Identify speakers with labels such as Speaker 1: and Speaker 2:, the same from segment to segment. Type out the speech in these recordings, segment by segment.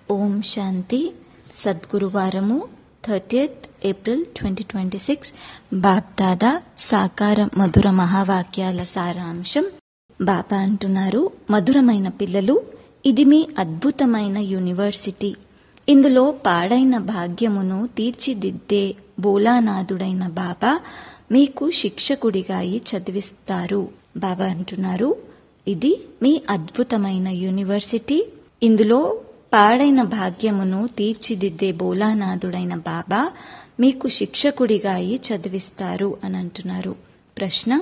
Speaker 1: ఓం శాంతి సద్గురువారము thirtieth April twenty twenty six BapDada సాకార మధుర మహావాక్యాల సారాంశం బాబా అంటున్నారు మధురమైన పిల్లలు ఇది మీ అద్భుతమైన యూనివర్సిటీ ఇందులో పాడైన భాగ్యమును తీర్చిదిద్దే బోలానాథుడైన బాబా మీకు శిక్షకుడిగా అయి చదివిస్తారు బాబా అంటున్నారు ఇది మీ అద్భుతమైన యూనివర్సిటీ ఇందులో పాడైన భాగ్యమును తీర్చిదిద్దే బోలానాథుడైన బాబా మీకు శిక్షకుడిగా అయి చదివిస్తారు అని అంటున్నారు ప్రశ్న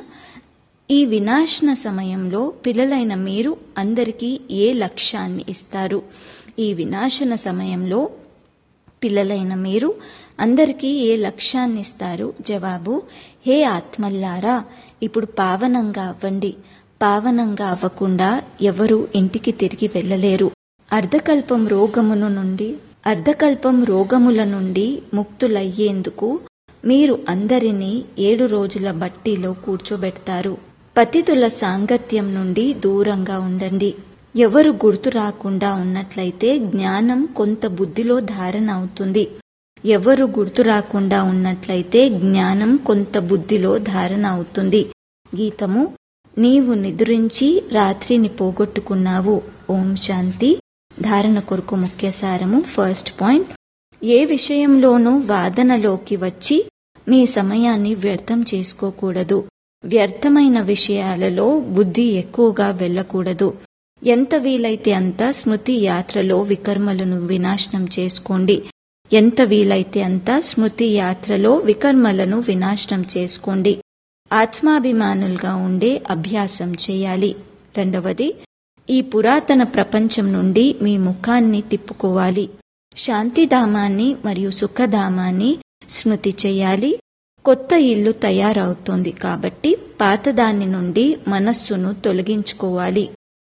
Speaker 1: ఈ వినాశన సమయంలో పిల్లలైన మీరు అందరికీ ఏ లక్ష్యాన్ని ఇస్తారు ఈ వినాశన సమయంలో పిల్లలైన మీరు అందరికీ ఏ లక్ష్యాన్ని ఇస్తారు జవాబు హే ఆత్మల్లారా ఇప్పుడు పావనంగా అవ్వండి పావనంగా అవ్వకుండా ఎవరు ఇంటికి తిరిగి వెళ్ళలేరు అర్ధకల్పం రోగమును నుండి అర్ధకల్పం రోగముల నుండి ముక్తులయ్యేందుకు మీరు అందరినీ ఏడు రోజుల బట్టీలో కూర్చోబెడతారు పతితుల సాంగత్యం నుండి దూరంగా ఉండండి ఎవరు గుర్తు రాకుండా ఉన్నట్లయితే జ్ఞానం కొంత బుద్ధిలో ధారణ అవుతుంది ఎవరు గుర్తు రాకుండా ఉన్నట్లయితే జ్ఞానం కొంత బుద్ధిలో ధారణ అవుతుంది గీతము నీవు నిద్రించి రాత్రిని పోగొట్టుకున్నావు ఓం శాంతి ధారణ కొరకు ముఖ్య సారము ఫస్ట్ పాయింట్ ఏ విషయంలోనూ వాదనలోకి వచ్చి మీ సమయాన్ని వ్యర్థం చేసుకోకూడదు వ్యర్థమైన విషయాలలో బుద్ధి ఎక్కువగా వెళ్ళకూడదు ఎంత వీలైతే అంత స్మృతి యాత్రలో వికర్మలను వినాశనం చేసుకోండి ఎంత వీలైతే అంత స్మృతి యాత్రలో వికర్మలను వినాశనం చేసుకోండి ఆత్మాభిమానులుగా ఉండే అభ్యాసం చేయాలి రెండవది ఈ పురాతన ప్రపంచం నుండి మీ ముఖాన్ని తిప్పుకోవాలి శాంతిధామాన్ని మరియు సుఖధామాన్ని స్మృతి చేయాలి కొత్త ఇల్లు తయారవుతోంది కాబట్టి పాతదాని నుండి మనస్సును తొలగించుకోవాలి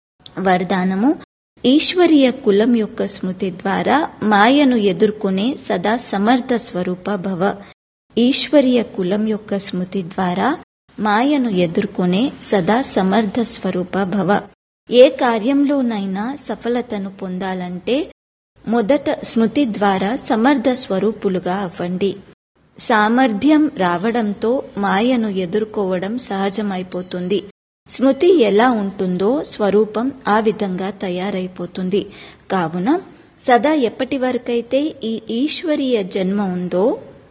Speaker 1: వరదానము ఈశ్వరీయ కులం యొక్క స్మృతి ద్వారా మాయను ఎదుర్కొనే సదా సమర్థ స్వరూప భవ ఈశ్వరీయ కులం యొక్క స్మృతి ద్వారా మాయను ఎదుర్కొనే సదా సమర్థ స్వరూప భవ ఏ కార్యంలోనైనా సఫలతను పొందాలంటే మొదట స్మృతి ద్వారా సమర్థ స్వరూపులుగా అవ్వండి సామర్థ్యం రావడంతో మాయను ఎదుర్కోవడం సహజమైపోతుంది స్మృతి ఎలా ఉంటుందో స్వరూపం ఆ విధంగా తయారైపోతుంది కావున సదా ఎప్పటి వరకైతే ఈ ఈశ్వరీయ జన్మ ఉందో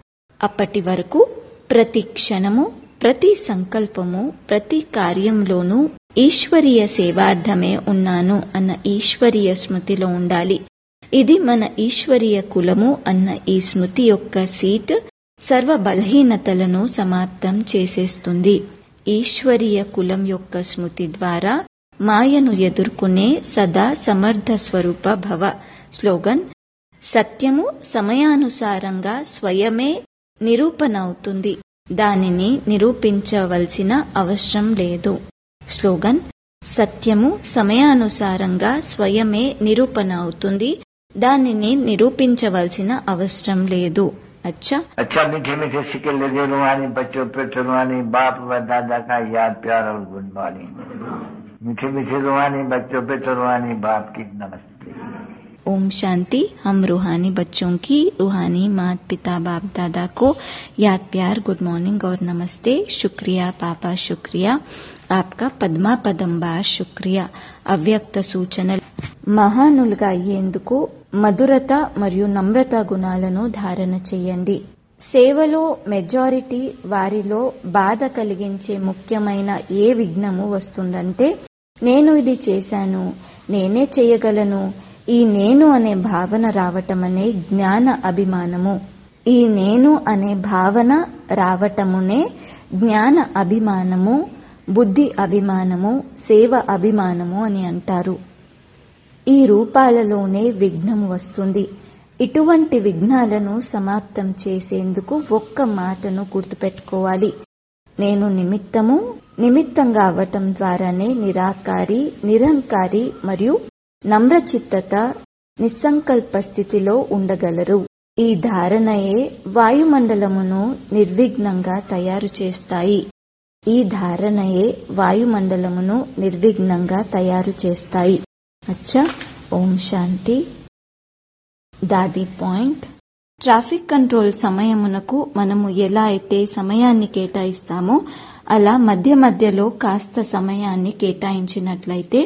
Speaker 1: అప్పటి వరకు ప్రతి క్షణము ప్రతి సంకల్పము ప్రతి కార్యంలోనూ ఈశ్వరీయ సేవార్థమే ఉన్నాను అన్న ఈశ్వరీయ స్మృతిలో ఉండాలి ఇది మన ఈశ్వరీయ కులము అన్న ఈ స్మృతి యొక్క సీట్ సర్వ బలహీనతలను సమాప్తం చేసేస్తుంది ఈశ్వరీయ కులం యొక్క స్మృతి ద్వారా మాయను ఎదుర్కొనే సదా సమర్థ స్వరూప భవ స్లోగన్ సత్యము సమయానుసారంగా స్వయమే నిరూపణ అవుతుంది దానిని నిరూపించవలసిన అవసరం లేదు స్లోగన్ సత్యము సమయానుసారంగా స్వయమే నిరూపణ అవుతుంది దానిని నిరూపించవలసిన అవసరం లేదు अच्छा
Speaker 2: अच्छा मीठे मीठे सिक्के लगे रुहानी बच्चों पे रुहानी बाप व दादा का याद प्यार और गुड मॉर्निंग मीठे मीठे रुहानी बच्चों पे रुहानी बाप की नमस्ते
Speaker 1: ओम शांति हम रूहानी बच्चों की रूहानी माता पिता बाप दादा को याद प्यार गुड मॉर्निंग और नमस्ते शुक्रिया पापा शुक्रिया आपका పద్మా పదంబార్ శుక్రియా అవ్యక్త సూచన మహానులుగా అయ్యేందుకు మధురత మరియు నమ్రత గుణాలను ధారణ చేయండి సేవలో మెజారిటీ వారిలో బాధ కలిగించే ముఖ్యమైన ఏ విఘ్నము వస్తుందంటే నేను ఇది చేశాను నేనే చేయగలను ఈ నేను అనే భావన రావటం అనే జ్ఞాన అభిమానము ఈ నేను అనే భావన రావటమునే జ్ఞాన అభిమానము బుద్ధి అభిమానము సేవ అభిమానము అని అంటారు ఈ రూపాలలోనే విఘ్నం వస్తుంది ఇటువంటి విఘ్నాలను సమాప్తం చేసేందుకు ఒక్క మాటను గుర్తుపెట్టుకోవాలి నేను నిమిత్తము నిమిత్తంగా అవ్వటం ద్వారానే నిరాకారి నిరంకారి మరియు నమ్రచిత్తత నిస్సంకల్ప స్థితిలో ఉండగలరు ఈ ధారణయే వాయుమండలమును నిర్విఘ్నంగా తయారు చేస్తాయి ఈ ధారణయే వాయుమండలమును నిర్విఘ్నంగా తయారు చేస్తాయి అచ్చా ఓం శాంతి దాది పాయింట్ ట్రాఫిక్ కంట్రోల్ సమయమునకు మనము ఎలా అయితే సమయాన్ని కేటాయిస్తామో అలా మధ్య మధ్యలో కాస్త సమయాన్ని కేటాయించినట్లయితే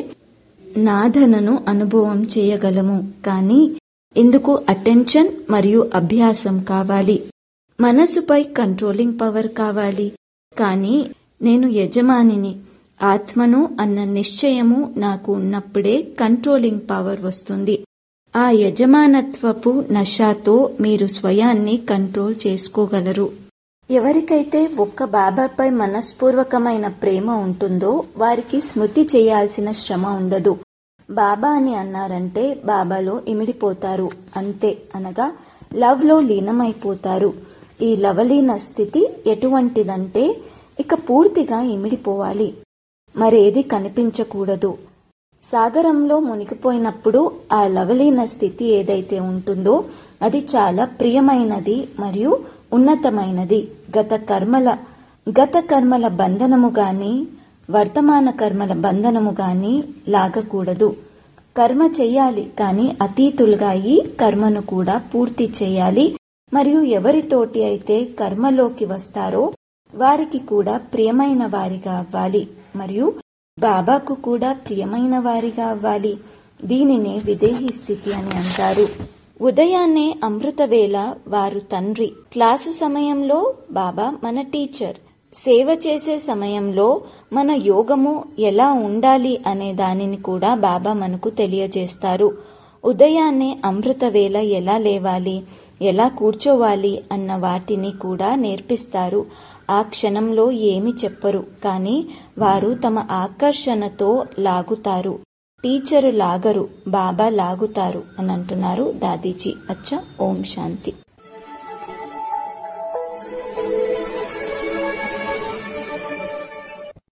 Speaker 1: నాధనను అనుభవం చేయగలము కానీ ఇందుకు అటెన్షన్ మరియు అభ్యాసం కావాలి మనసుపై కంట్రోలింగ్ పవర్ కావాలి కానీ నేను యజమానిని ఆత్మను అన్న నిశ్చయము నాకు ఉన్నప్పుడే కంట్రోలింగ్ పవర్ వస్తుంది ఆ యజమానత్వపు నషాతో మీరు స్వయాన్ని కంట్రోల్ చేసుకోగలరు ఎవరికైతే ఒక్క బాబాపై మనస్పూర్వకమైన ప్రేమ ఉంటుందో వారికి స్మృతి చేయాల్సిన శ్రమ ఉండదు బాబా అని అన్నారంటే బాబాలో ఇమిడిపోతారు అంతే అనగా లవ్ లో లీనమైపోతారు ఈ లవలీన స్థితి ఎటువంటిదంటే ఇక పూర్తిగా ఇమిడిపోవాలి మరేది కనిపించకూడదు సాగరంలో మునిగిపోయినప్పుడు ఆ లవలీన స్థితి ఏదైతే ఉంటుందో అది చాలా ప్రియమైనది మరియు ఉన్నతమైనది గత కర్మల గత కర్మల బంధనము గాని వర్తమాన కర్మల బంధనము గాని లాగకూడదు కర్మ చెయ్యాలి కాని అతీతులుగా ఈ కర్మను కూడా పూర్తి చేయాలి మరియు ఎవరితోటి అయితే కర్మలోకి వస్తారో వారికి కూడా ప్రియమైన వారిగా అవ్వాలి మరియు బాబాకు కూడా ప్రియమైన వారిగా అవ్వాలి దీనినే విదేహీ స్థితి అని అంటారు ఉదయాన్నే అమృతవేళ వారు తండ్రి క్లాసు సమయంలో బాబా మన టీచర్ సేవ చేసే సమయంలో మన యోగము ఎలా ఉండాలి అనే దానిని కూడా బాబా మనకు తెలియజేస్తారు ఉదయాన్నే అమృతవేళ ఎలా లేవాలి ఎలా కూర్చోవాలి అన్న వాటిని కూడా నేర్పిస్తారు ఆ క్షణంలో ఏమి చెప్పరు కానీ వారు తమ ఆకర్షణతో లాగుతారు టీచరు లాగరు బాబా లాగుతారు అని అంటున్నారు దాదీజీ అచ్చా ఓం శాంతి